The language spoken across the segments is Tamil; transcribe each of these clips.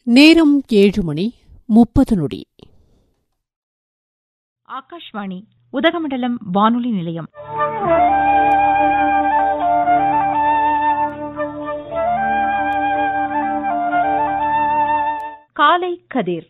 நேரம் ஏழு மணி முப்பது நொடி ஆகாஷ்வாணி உதகமண்டலம் வானொலி நிலையம் காலை கதிர்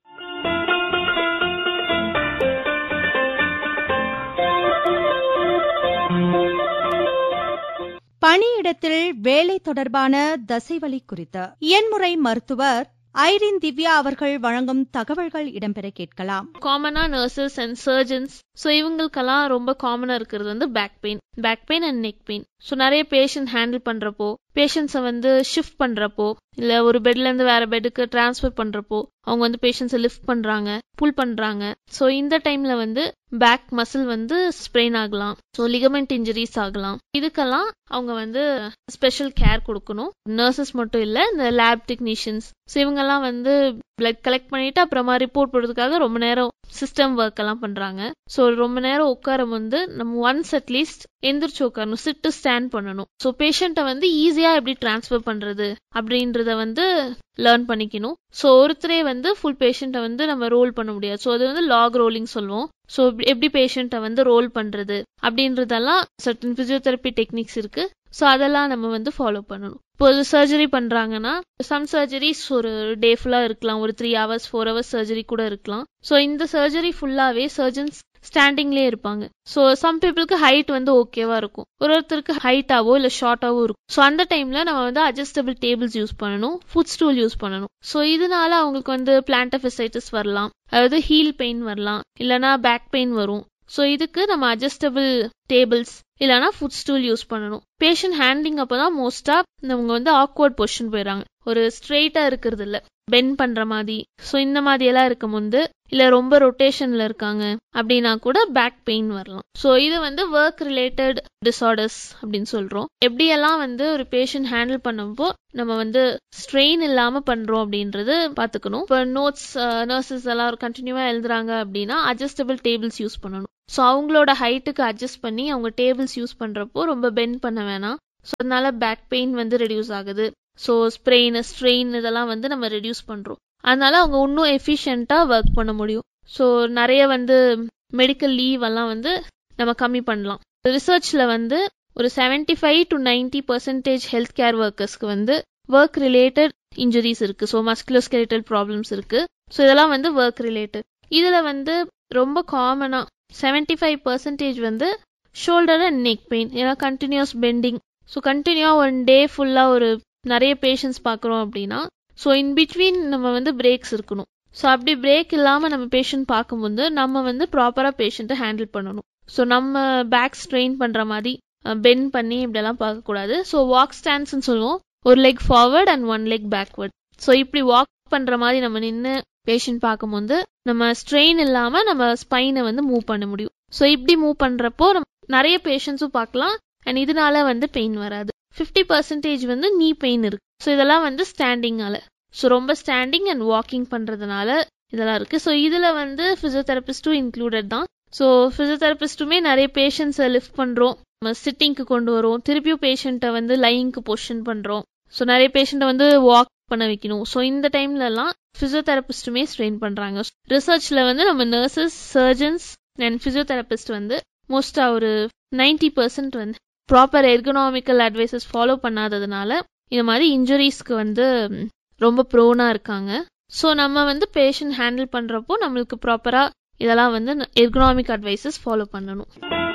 பணியிடத்தில் வேலை தொடர்பான தசைவலி குறித்து இயன்முறை மருத்துவர் ஐரின் திவ்யா அவர்கள் வழங்கும் தகவல்கள் இடம்பெற கேட்கலாம் காமனா நர்சஸ் அண்ட் சர்ஜன்ஸ் ஸோ இவங்களுக்கெல்லாம் ரொம்ப காமனா இருக்கிறது வந்து back pain back pain and neck pain so நிறைய பேஷண்ட் ஹேண்டில் பண்றப்போ பேஷண்ட்ஸை வந்து ஷிஃப்ட் பண்றப்போ இல்ல ஒரு பெட்ல இருந்து வேற பெட்டுக்கு டிரான்ஸ்ஃபர் பண்றப்போ அவங்க வந்து பேஷண்ட்ஸை லிஃப்ட் பண்றாங்க புல் பண்றாங்க ஸோ இந்த டைம்ல வந்து பேக் மசில் வந்து ஸ்ப்ரெயின் ஆகலாம் ஸோ லிகமெண்ட் இன்ஜுரிஸ் ஆகலாம் இதுக்கெல்லாம் அவங்க வந்து ஸ்பெஷல் கேர் கொடுக்கணும் நர்சஸ் மட்டும் இல்ல இந்த லேப் டெக்னீஷியன்ஸ் ஸோ இவங்கெல்லாம் வந்து பிளட் கலெக்ட் பண்ணிட்டு அப்புறமா ரிப்போர்ட் போடுறதுக்காக ரொம்ப நேரம் சிஸ்டம் ஒர்க் எல்லாம் பண்றாங்க ஸோ ரொம்ப நேரம் உட்காரம் வந்து நம்ம ஒன்ஸ் அட்லீஸ்ட் எந்திரிச்சு உட்காரணும் சிட்டு ஸ்டாண்ட் பண்ணணும் ஸோ பேஷண்ட்டை வந்து ஈஸியா எப்படி டிரான்ஸ்ஃபர் பண்றது அப்படின்றத வந்து லேர்ன் பண்ணிக்கணும் ஸோ ஒருத்தரே வந்து ஃபுல் பேஷண்ட்டை வந்து நம்ம ரோல் பண்ண முடியாது ஸோ அது வந்து லாக் ரோலிங் சொல்லுவோம் ஸோ எப்படி பேஷண்ட்டை வந்து ரோல் பண்றது அப்படின்றதெல்லாம் சர்டன் பிசியோதெரப்பி டெக்னிக்ஸ் இருக்கு ஸோ அதெல்லாம் நம்ம வந்து ஃபாலோ பண்ணணும் இப்போ ஒரு சர்ஜரி பண்றாங்கன்னா சம் சர்ஜரிஸ் ஒரு டே ஃபுல்லா இருக்கலாம் ஒரு three hours four hours surgery கூட இருக்கலாம் ஸோ இந்த சர்ஜரி ஃபுல்லாவே சர்ஜன்ஸ் ஸ்டாண்டிங்லேயே இருப்பாங்க ஸோ சம் பீப்புளுக்கு ஹைட் வந்து ஓகேவா இருக்கும் ஒரு ஒருத்தருக்கு ஹைட்டாவோ இல்ல ஷார்ட்டாவோ இருக்கும் ஸோ அந்த டைம்ல நம்ம வந்து அட்ஜஸ்டபிள் டேபிள்ஸ் யூஸ் பண்ணணும் ஃபுட் ஸ்டூல் யூஸ் பண்ணணும் ஸோ இதனால அவங்களுக்கு வந்து பிளான்டஃபிசைட்டிஸ் வரலாம் அதாவது ஹீல் பெயின் வரலாம் இல்லனா பேக் பெயின் வரும் ஸோ இதுக்கு நம்ம அட்ஜஸ்டபிள் டேபிள்ஸ் இல்லனா ஃபுட் ஸ்டூல் யூஸ் பண்ணணும் பேஷண்ட் ஹேண்ட்லிங் அப்பதான் மோஸ்டா அவங்க வந்து ஆக்வர்ட் பொசிஷன் போயிடறாங்க ஒரு ஸ்ட்ரெயிட்டா இருக்கிறது இல்ல பெண்ட் பண்ற மாதிரி ஸோ இந்த மாதிரி எல்லாம் இருக்கும் போது இல்ல ரொம்ப ரொட்டேஷன்ல இருக்காங்க அப்படின்னா கூட பேக் பெயின் வரலாம் ஸோ இது வந்து ஒர்க் ரிலேட்டட் டிசார்டர்ஸ் அப்படின்னு சொல்றோம் எப்படியெல்லாம் வந்து ஒரு பேஷண்ட் ஹேண்டில் பண்ணும்போ நம்ம வந்து ஸ்ட்ரெயின் இல்லாம பண்றோம் அப்படின்றது பாத்துக்கணும் இப்போ நோட்ஸ் நர்சஸ் எல்லாம் கண்டினியூவா எழுதுறாங்க அப்படின்னா அட்ஜஸ்டபிள் டேபிள்ஸ் யூஸ் பண்ணணும் ஸோ அவங்களோட ஹைட்டுக்கு அட்ஜஸ்ட் பண்ணி அவங்க டேபிள்ஸ் யூஸ் பண்றப்போ ரொம்ப பெண்ட் பண்ண வேணாம் ஸோ அதனால பேக் பெயின் வந்து ரெடியூஸ் ஆகுது ஸோ ஸ்ப்ரெயின் ஸ்ட்ரெயின் இதெல்லாம் வந்து நம்ம ரெடியூஸ் பண்றோம் அதனால அவங்க இன்னும் எஃபிஷியண்டா ஒர்க் பண்ண முடியும் ஸோ நிறைய வந்து மெடிக்கல் லீவ் எல்லாம் வந்து நம்ம கம்மி பண்ணலாம் ரிசர்ச்ல வந்து ஒரு seventy five to ninety percentage health care ஒர்க்கர்ஸ்க்கு வந்து ஒர்க் ரிலேட்டட் இன்ஜுரிஸ் இருக்கு ஸோ மஸ்குலோஸ்கெலிட்டல் ப்ராப்ளம்ஸ் இருக்கு ஸோ இதெல்லாம் வந்து ஒர்க் ரிலேட்டட் இதுல வந்து ரொம்ப காமனா செவன்டி ஃபைவ் பர்சன்டேஜ் வந்து ஷோல்டர் அண்ட் நெக் பெயின் ஏன்னா கண்டினியூஸ் பெண்டிங் ஸோ கண்டினியூவா ஒன் டே ஃபுல்லா ஒரு நிறைய பேஷண்ட்ஸ் பார்க்குறோம் அப்படின்னா ஸோ இன் பிட்வீன் நம்ம வந்து பிரேக்ஸ் இருக்கணும் ஸோ அப்படி பிரேக் இல்லாமல் நம்ம பேஷண்ட் பார்க்கும்போது நம்ம வந்து ப்ராப்பராக பேஷண்ட்டை ஹேண்டில் பண்ணணும் ஸோ நம்ம பேக் ஸ்ட்ரெயின் பண்ணுற மாதிரி பெண்ட் பண்ணி இப்படியெல்லாம் பார்க்கக்கூடாது ஸோ வாக் ஸ்டாண்ட்ஸ்னு சொல்லுவோம் ஒரு leg forward and one leg backward so இப்படி வாக் பண்ணுற மாதிரி நம்ம நின்று பேஷண்ட் பார்க்கும்போது நம்ம ஸ்ட்ரெயின் இல்லாமல் நம்ம ஸ்பைனை வந்து மூவ் பண்ண முடியும் ஸோ இப்படி மூவ் பண்ணுறப்போ நிறைய பேஷண்ட்ஸும் பார்க்கலாம் அண்ட் இதனால வந்து பெயின் வராது ஃபிஃப்டி பர்சன்டேஜ் வந்து நீ பெயின் இருக்கு ஸோ இதெல்லாம் வந்து ஸ்டாண்டிங்கால ஸோ ரொம்ப ஸ்டாண்டிங் அண்ட் வாக்கிங் பண்றதுனால இதெல்லாம் இருக்கு ஸோ இதுல வந்து பிசியோதெரபிஸ்டும் இன்க்ளூடட் தான் ஸோ பிசியோதெரபிஸ்டுமே நிறைய பேஷண்ட்ஸை லிஃப்ட் பண்றோம் நம்ம சிட்டிங்க்கு கொண்டு வரோம் திருப்பியும் பேஷண்ட்டை வந்து லைங்க்கு பொசிஷன் பண்றோம் ஸோ நிறைய பேஷண்ட்டை வந்து வாக் பண்ண வைக்கணும் ஸோ இந்த டைம்ல எல்லாம் பிசியோதெரபிஸ்டுமே ஸ்ட்ரெயின் பண்றாங்க ரிசர்ச்ல வந்து நம்ம நர்சஸ் சர்ஜன்ஸ் அண்ட் பிசியோதெரபிஸ்ட் வந்து மோஸ்டா ஒரு நைன்டி பர்சன்ட் வந்து ப்ராப்பர் எர்கனாமிக்கல் அட்வைசஸ் ஃபாலோ பண்ணாததுனால இந்த மாதிரி இன்ஜுரிஸ்க்கு வந்து ரொம்ப ப்ரோனா இருக்காங்க ஸோ நம்ம வந்து பேஷண்ட் ஹேண்டில் பண்றப்போ நம்மளுக்கு ப்ராப்பரா இதெல்லாம் வந்து எர்கனாமிக் அட்வைசஸ் ஃபாலோ பண்ணணும்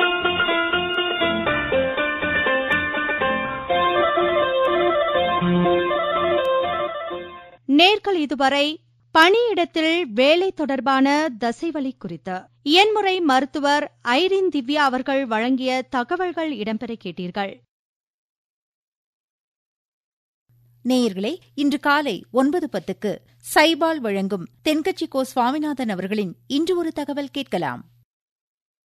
நேர்கள் இதுவரை பணியிடத்தில் வேலை தொடர்பான தசைவலி குறித்து இயன்முறை மருத்துவர் ஐரின் திவ்யா அவர்கள் வழங்கிய தகவல்கள் இடம்பெற கேட்டீர்கள் நேயர்களே இன்று காலை ஒன்பது பத்துக்கு சைபால் வழங்கும் தென்கட்சி கோ சுவாமிநாதன் அவர்களின் இன்று ஒரு தகவல் கேட்கலாம்